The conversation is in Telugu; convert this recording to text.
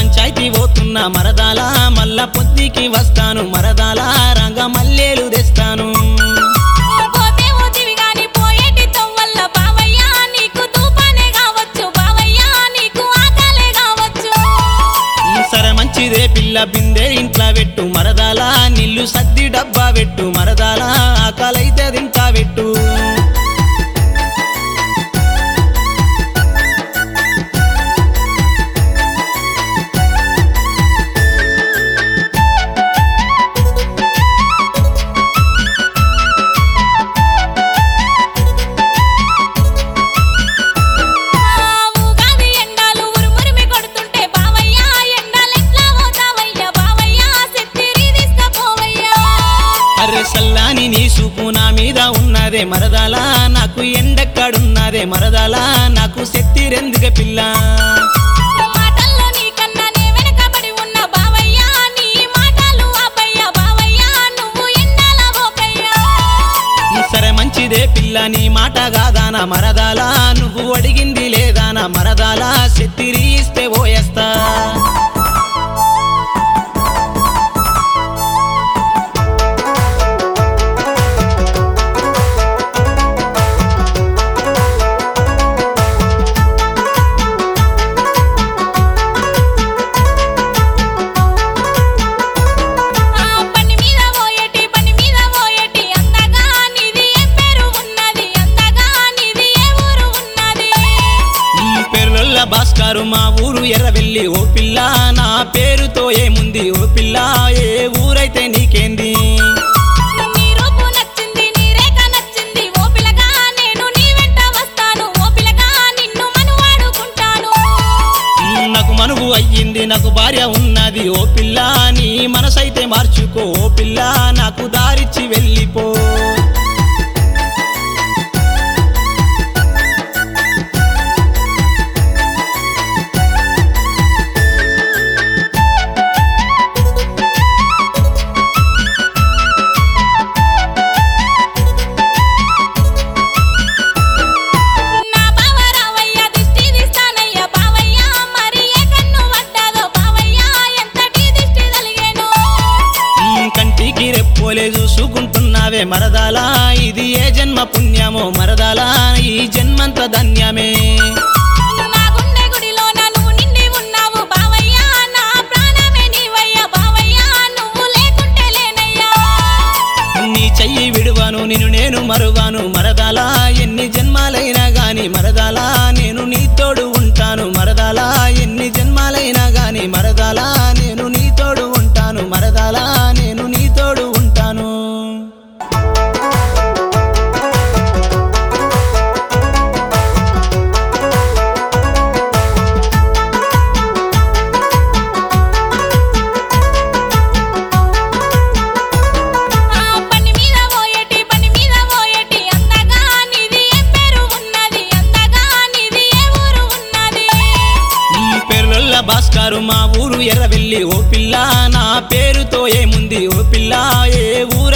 పంచాయతీ పోతున్నా మరదాల మల్ల పొద్దుకి వస్తాను మరదాల రంగ మల్లేలు తెస్తాను పోతే ఓతివి గాని పోయేటి తవ్వల్ల బావయ్య నీకు తూపానే కావచ్చు బావయ్య నీకు ఆకలే కావచ్చు సరే మంచిదే పిల్ల బిందె ఇంట్లో పెట్టు మరదాల నీళ్ళు సద్ది డబ్బా పెట్టు మరదాల ఆకలైతే తింటా పెట్టు ఆ ఉగాది ఎండాలు ఉరుమురిమి కొడుతుంటే బావయ్య ఎండాలెట్లా పోతావయ్య బావయ్య సెత్తిరి తీసుకపోవయ్య అరే సల్లాని నీ సూపు నా మీద ఉన్నదే మరదాల నాకు ఎండెక్కడున్నదే మరదాల నాకు శక్తి రెందుకే పిల్ల మాటల్లో నీకన్నా నే వెనకబడి ఉన్న బావయ్య నీ మాటలు ఆపయ్య బావయ్య నువ్వు ఎండాల పోకయ్యా సరే మంచిదే పిల్ల నీ మాట కాదానా మరదాల నువ్వు అడిగింది లేదానా మరదాల శక్తిరి ఇస్తే పోయేస్తా ఆ పని మీద పోయేటి పని మీద పోయేటి అందగా నీది ఏ పేరు ఉన్నది అందగా నీది ఏ ఊరు ఉన్నది మ్, పేరులొల్ల భాస్కరు మా ఊరు ఎర్రవెల్లి ఓ పిల్ల నా పేరుతో ఏముంది ఓ పిల్ల ఏ ఊరైతే నీకేంది నీ రూపు నచ్చింది నీ రేఖ నచ్చింది ఓ పిల్లగా నేను నీ వెంట వస్తాను ఓ పిల్లగా నిన్ను మనువాడుకుంటాను మ్, నాకు మనువు అయ్యింది నాకు భార్య ఉన్నది ఓ పిల్ల నీ మనసైతే మార్చుకో ఓ పిల్ల నాకు దారిచ్చి వెళ్ళిపో నా బావ రావయ్య దిష్టి తీస్తానయ్య బావయ్య మరి ఏ కన్ను పడ్డాదో బావయ్య ఎంతటి దిష్టి తలిగేను మ్, కంటికి రెప్పోలే చూసుకుంటున్నావే మరదాలా ఇది ఏ జన్మ పుణ్యమో మరదాలా ఈ జన్మంత ధన్యమే నా గుండె గుడిలోన నువ్వు నిండి ఉన్నావు బావయ్య నా ప్రాణమే నీవయ్య బావయ్య నువ్వు లేకుంటే లేనయ్యా నీ చెయ్యి విడువను నిన్ను నేను మరువాను మరదాలా ఎన్ని జన్మాలైనా గాని మరదాలా నేను నీ తోడు ఉంటాను మరదాలా ఎన్ని జన్మాలైనా గాని మరదాలా నేను నీ తోడు ఉంటాను మరదాలా నేను నీ తోడు ఉంటాను ఆ పని మీద పోయేటి పని మీద పోయేటి అందగా నీది ఏ పేరు ఉన్నది అందగా నీది ఏ ఊరు ఉన్నది మ్, పేరులొల్ల భాస్కరు మా ఊరు ఎర్రవెల్లి ఓ పిల్ల నా పేరుతో ఏముంది ఓ పిల్ల ఏ ఊరు